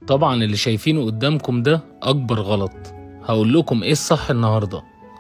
طبعا اللي شايفينه قدامكم ده أكبر غلط هقول لكم إيه الصح النهاردة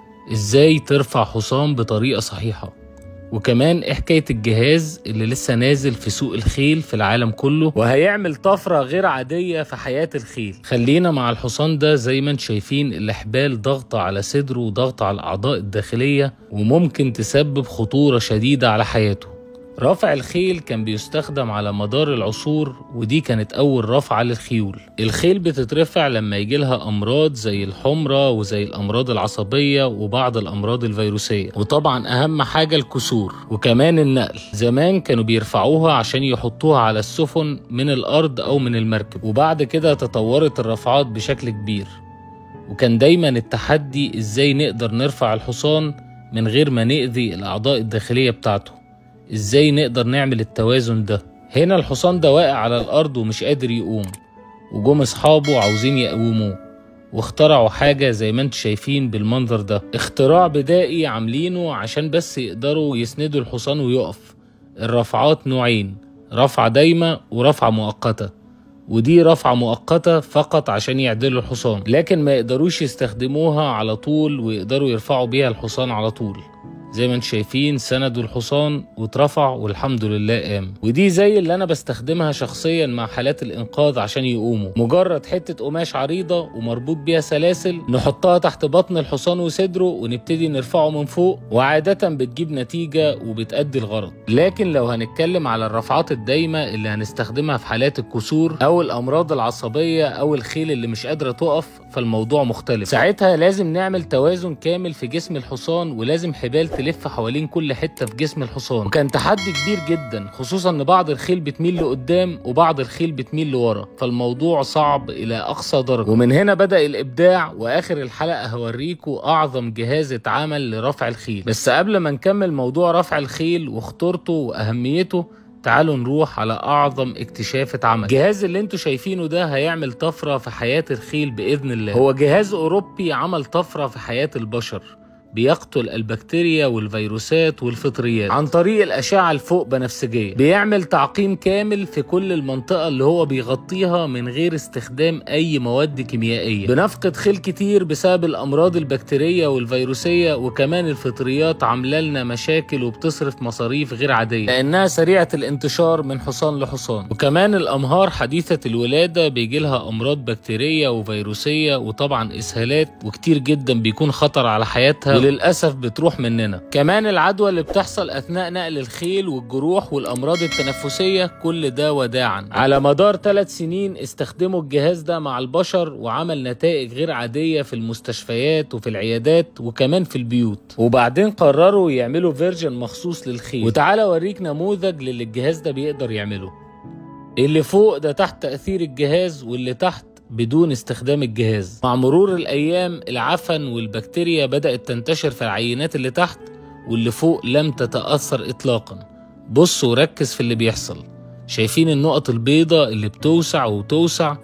إزاي ترفع حصان بطريقة صحيحة وكمان إيه حكاية الجهاز اللي لسه نازل في سوق الخيل في العالم كله وهيعمل طفرة غير عادية في حياة الخيل خلينا مع الحصان ده زي ما انت شايفين الإحبال ضغط على صدره وضغط على الأعضاء الداخلية وممكن تسبب خطورة شديدة على حياته رفع الخيل كان بيستخدم على مدار العصور ودي كانت أول رفعة للخيول الخيل بتترفع لما يجيلها أمراض زي الحمرة وزي الأمراض العصبية وبعض الأمراض الفيروسية وطبعا أهم حاجة الكسور وكمان النقل زمان كانوا بيرفعوها عشان يحطوها على السفن من الأرض أو من المركب وبعد كده تطورت الرفعات بشكل كبير وكان دايما التحدي ازاي نقدر نرفع الحصان من غير ما نأذي الأعضاء الداخلية بتاعته ازاي نقدر نعمل التوازن ده هنا الحصان ده واقع على الارض ومش قادر يقوم وجم اصحابه عاوزين يقوموه واخترعوا حاجة زي ما انتم شايفين بالمنظر ده اختراع بدائي عاملينه عشان بس يقدروا يسندوا الحصان ويقف الرفعات نوعين رفعة دايمة ورفعة مؤقتة ودي رفعة مؤقتة فقط عشان يعدلوا الحصان لكن ما يقدروش يستخدموها على طول ويقدروا يرفعوا بيها الحصان على طول زي ما انتم شايفين سندوا الحصان واترفع والحمد لله قام ودي زي اللي انا بستخدمها شخصيا مع حالات الانقاذ عشان يقوموا مجرد حته قماش عريضه ومربوط بيها سلاسل نحطها تحت بطن الحصان وصدره ونبتدي نرفعه من فوق وعاده بتجيب نتيجه وبتأدي الغرض لكن لو هنتكلم على الرفعات الدايمه اللي هنستخدمها في حالات الكسور او الامراض العصبيه او الخيل اللي مش قادره تقف فالموضوع مختلف ساعتها لازم نعمل توازن كامل في جسم الحصان ولازم حبال تلف حوالين كل حته في جسم الحصان وكان تحدي كبير جدا خصوصا ان بعض الخيل بتميل لقدام وبعض الخيل بتميل لورا فالموضوع صعب الى اقصى درجه ومن هنا بدا الابداع واخر الحلقه هوريكم اعظم جهاز اتعمل لرفع الخيل بس قبل ما نكمل موضوع رفع الخيل وخطورته واهميته تعالوا نروح على اعظم اكتشاف اتعمل الجهاز اللي انتوا شايفينه ده هيعمل طفره في حياه الخيل باذن الله هو جهاز اوروبي عمل طفره في حياه البشر بيقتل البكتيريا والفيروسات والفطريات عن طريق الأشعة الفوق بنفسجية بيعمل تعقيم كامل في كل المنطقة اللي هو بيغطيها من غير استخدام أي مواد كيميائية بنفقد خيل كتير بسبب الأمراض البكتيرية والفيروسية وكمان الفطريات عاملة لنا مشاكل وبتصرف مصاريف غير عادية لأنها سريعة الانتشار من حصان لحصان وكمان الأمهار حديثة الولادة بيجي لها أمراض بكتيرية وفيروسية وطبعا إسهالات وكتير جدا بيكون خطر على حياتها وللأسف بتروح مننا كمان العدوى اللي بتحصل أثناء نقل الخيل والجروح والأمراض التنفسية كل ده وداعا على مدار ثلاث سنين استخدموا الجهاز ده مع البشر وعمل نتائج غير عادية في المستشفيات وفي العيادات وكمان في البيوت وبعدين قرروا يعملوا فيرجن مخصوص للخيل وتعالى اوريك نموذج للي الجهاز ده بيقدر يعمله اللي فوق ده تحت تأثير الجهاز واللي تحت بدون استخدام الجهاز مع مرور الأيام العفن والبكتيريا بدأت تنتشر في العينات اللي تحت واللي فوق لم تتأثر إطلاقا بص وركز في اللي بيحصل شايفين النقط البيضاء اللي بتوسع وتوسع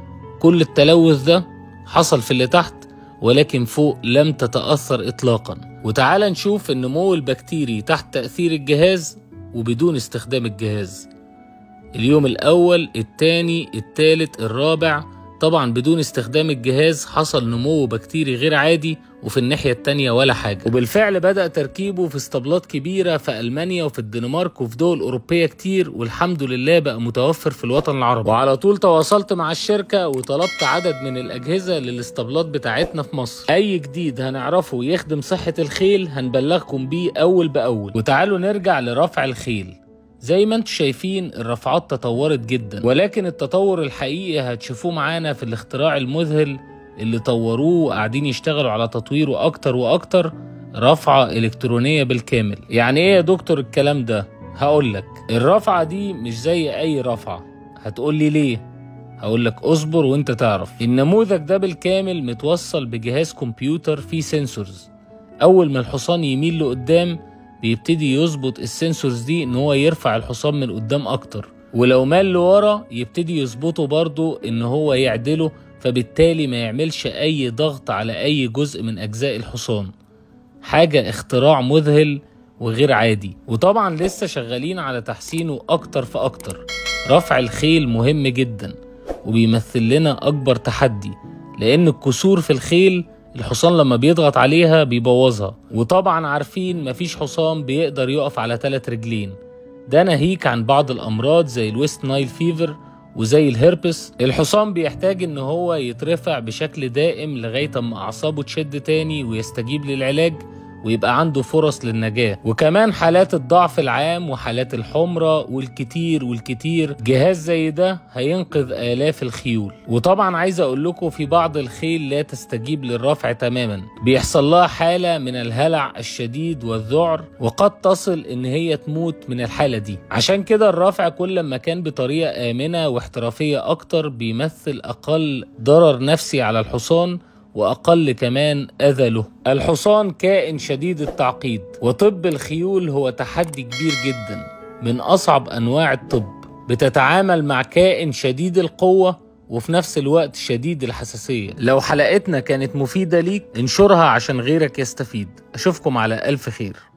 كل التلوث ده حصل في اللي تحت ولكن فوق لم تتأثر إطلاقا وتعال نشوف النمو البكتيري تحت تأثير الجهاز وبدون استخدام الجهاز اليوم الأول التاني التالت الرابع طبعا بدون استخدام الجهاز حصل نمو بكتيري غير عادي وفي الناحية التانية ولا حاجة وبالفعل بدأ تركيبه في اسطبلات كبيرة في ألمانيا وفي الدنمارك وفي دول أوروبية كتير والحمد لله بقى متوفر في الوطن العربي وعلى طول تواصلت مع الشركة وطلبت عدد من الأجهزة للاسطبلات بتاعتنا في مصر أي جديد هنعرفه يخدم صحة الخيل هنبلغكم بيه أول بأول وتعالوا نرجع لرفع الخيل زي ما انتم شايفين الرفعات تطورت جدا ولكن التطور الحقيقي هتشوفوه معانا في الاختراع المذهل اللي طوروه وقاعدين يشتغلوا على تطويره اكتر واكتر رفعة الكترونية بالكامل يعني ايه يا دكتور الكلام ده هقولك الرفعة دي مش زي اي رفعة هتقولي ليه هقولك اصبر وانت تعرف النموذج ده بالكامل متوصل بجهاز كمبيوتر فيه سنسورز اول ما الحصان يميل لقدام بيبتدي يظبط السنسورز دي ان هو يرفع الحصان من قدام اكتر ولو مال لورا يبتدي يظبطه برضه ان هو يعدله فبالتالي ما يعملش اي ضغط على اي جزء من اجزاء الحصان حاجة اختراع مذهل وغير عادي وطبعا لسه شغالين على تحسينه اكتر فاكتر رفع الخيل مهم جدا وبيمثل لنا أكبر تحدي لأن الكسور في الخيل الحصان لما بيضغط عليها بيبوظها وطبعا عارفين مفيش حصان بيقدر يقف على ثلاث رجلين ده ناهيك عن بعض الأمراض زي الويست نايل فيفر وزي الهربس الحصان بيحتاج ان هو يترفع بشكل دائم لغاية اما اعصابه تشد تاني ويستجيب للعلاج ويبقى عنده فرص للنجاة وكمان حالات الضعف العام وحالات الحمرة والكتير والكتير جهاز زي ده هينقذ آلاف الخيول وطبعا عايز أقول لكم في بعض الخيل لا تستجيب للرفع تماما بيحصل لها حالة من الهلع الشديد والذعر وقد تصل إن هي تموت من الحالة دي عشان كده الرفع كل ما كان بطريقة آمنة واحترافية أكتر بيمثل أقل ضرر نفسي على الحصان وأقل كمان أذى له الحصان كائن شديد التعقيد وطب الخيول هو تحدي كبير جدا من أصعب أنواع الطب بتتعامل مع كائن شديد القوة وفي نفس الوقت شديد الحساسية لو حلقتنا كانت مفيدة ليك انشرها عشان غيرك يستفيد أشوفكم على ألف خير